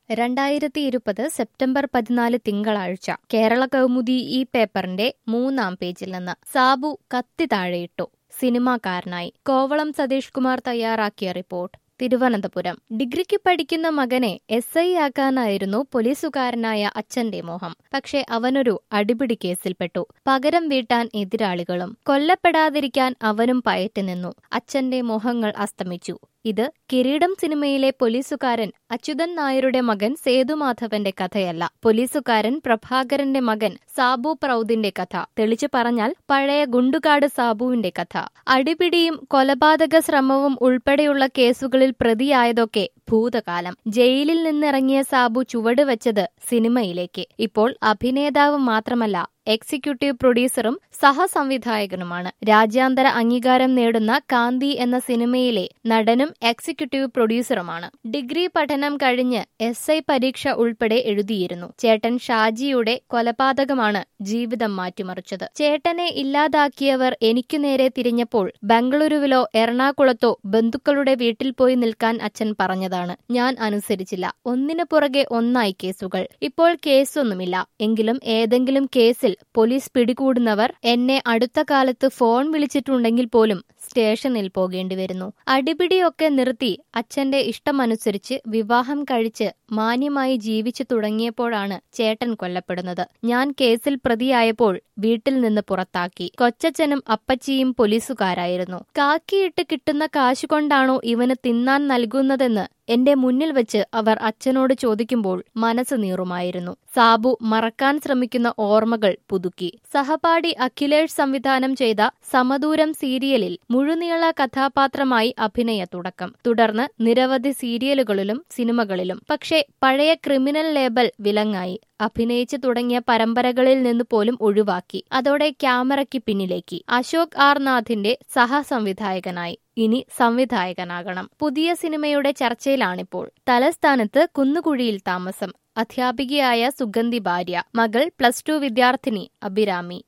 രണ്ടായിരത്തി ഇരുപത് സെപ്റ്റംബർ പതിനാല് തിങ്കളാഴ്ച കേരള കൗമുദി ഈ പേപ്പറിന്റെ മൂന്നാം പേജിൽ നിന്ന് സാബു കത്തി താഴെയിട്ടു സിനിമാക്കാരനായി കോവളം സതീഷ് കുമാർ തയ്യാറാക്കിയ റിപ്പോർട്ട് തിരുവനന്തപുരം ഡിഗ്രിക്ക് പഠിക്കുന്ന മകനെ എസ് ഐ ആക്കാനായിരുന്നു പോലീസുകാരനായ അച്ഛന്റെ മോഹം പക്ഷെ അവനൊരു അടിപിടി കേസിൽപ്പെട്ടു പകരം വീട്ടാൻ എതിരാളികളും കൊല്ലപ്പെടാതിരിക്കാൻ അവനും പയറ്റി നിന്നു അച്ഛന്റെ മോഹങ്ങൾ അസ്തമിച്ചു ഇത് കിരീടം സിനിമയിലെ പോലീസുകാരൻ അച്യുതൻ നായരുടെ മകൻ സേതുമാധവന്റെ കഥയല്ല പോലീസുകാരൻ പ്രഭാകരന്റെ മകൻ സാബു പ്രൗദിന്റെ കഥ തെളിച്ചു പറഞ്ഞാൽ പഴയ ഗുണ്ടുകാട് സാബുവിന്റെ കഥ അടിപിടിയും കൊലപാതക ശ്രമവും ഉൾപ്പെടെയുള്ള കേസുകളിൽ പ്രതിയായതൊക്കെ ഭൂതകാലം ജയിലിൽ നിന്നിറങ്ങിയ സാബു ചുവടുവെച്ചത് സിനിമയിലേക്ക് ഇപ്പോൾ അഭിനേതാവ് മാത്രമല്ല എക്സിക്യൂട്ടീവ് പ്രൊഡ്യൂസറും സഹസംവിധായകനുമാണ് രാജ്യാന്തര അംഗീകാരം നേടുന്ന കാന്തി എന്ന സിനിമയിലെ നടനും എക്സിക്യൂട്ടീവ് പ്രൊഡ്യൂസറുമാണ് ഡിഗ്രി പഠനം കഴിഞ്ഞ് എസ് ഐ പരീക്ഷ ഉൾപ്പെടെ എഴുതിയിരുന്നു ചേട്ടൻ ഷാജിയുടെ കൊലപാതകമാണ് ജീവിതം മാറ്റിമറിച്ചത് ചേട്ടനെ ഇല്ലാതാക്കിയവർ എനിക്കു നേരെ തിരിഞ്ഞപ്പോൾ ബംഗളൂരുവിലോ എറണാകുളത്തോ ബന്ധുക്കളുടെ വീട്ടിൽ പോയി നിൽക്കാൻ അച്ഛൻ പറഞ്ഞതാണ് ഞാൻ അനുസരിച്ചില്ല ഒന്നിനു പുറകെ ഒന്നായി കേസുകൾ ഇപ്പോൾ കേസൊന്നുമില്ല എങ്കിലും ഏതെങ്കിലും കേസിൽ പോലീസ് പിടികൂടുന്നവർ എന്നെ അടുത്ത കാലത്ത് ഫോൺ വിളിച്ചിട്ടുണ്ടെങ്കിൽ പോലും സ്റ്റേഷനിൽ പോകേണ്ടി വരുന്നു അടിപിടിയൊക്കെ നിർത്തി അച്ഛന്റെ ഇഷ്ടമനുസരിച്ച് വിവാഹം കഴിച്ച് മാന്യമായി ജീവിച്ചു തുടങ്ങിയപ്പോഴാണ് ചേട്ടൻ കൊല്ലപ്പെടുന്നത് ഞാൻ കേസിൽ പ്രതിയായപ്പോൾ വീട്ടിൽ നിന്ന് പുറത്താക്കി കൊച്ചച്ഛനും അപ്പച്ചിയും പോലീസുകാരായിരുന്നു കാക്കിയിട്ട് കിട്ടുന്ന കാശുകൊണ്ടാണോ ഇവന് തിന്നാൻ നൽകുന്നതെന്ന് എന്റെ മുന്നിൽ വെച്ച് അവർ അച്ഛനോട് ചോദിക്കുമ്പോൾ മനസ്സ് നീറുമായിരുന്നു സാബു മറക്കാൻ ശ്രമിക്കുന്ന ഓർമ്മകൾ പുതുക്കി സഹപാഠി അഖിലേഷ് സംവിധാനം ചെയ്ത സമദൂരം സീരിയലിൽ മുഴുനീള കഥാപാത്രമായി അഭിനയ തുടക്കം തുടർന്ന് നിരവധി സീരിയലുകളിലും സിനിമകളിലും പക്ഷേ പഴയ ക്രിമിനൽ ലേബൽ വിലങ്ങായി അഭിനയിച്ചു തുടങ്ങിയ പരമ്പരകളിൽ നിന്ന് പോലും ഒഴിവാക്കി അതോടെ ക്യാമറയ്ക്ക് പിന്നിലേക്ക് അശോക് ആർ നാഥിന്റെ സഹസംവിധായകനായി ഇനി സംവിധായകനാകണം പുതിയ സിനിമയുടെ ചർച്ചയിലാണിപ്പോൾ തലസ്ഥാനത്ത് കുന്നുകുഴിയിൽ താമസം അധ്യാപികയായ സുഗന്ധി ഭാര്യ മകൾ പ്ലസ് ടു വിദ്യാർത്ഥിനി അഭിരാമി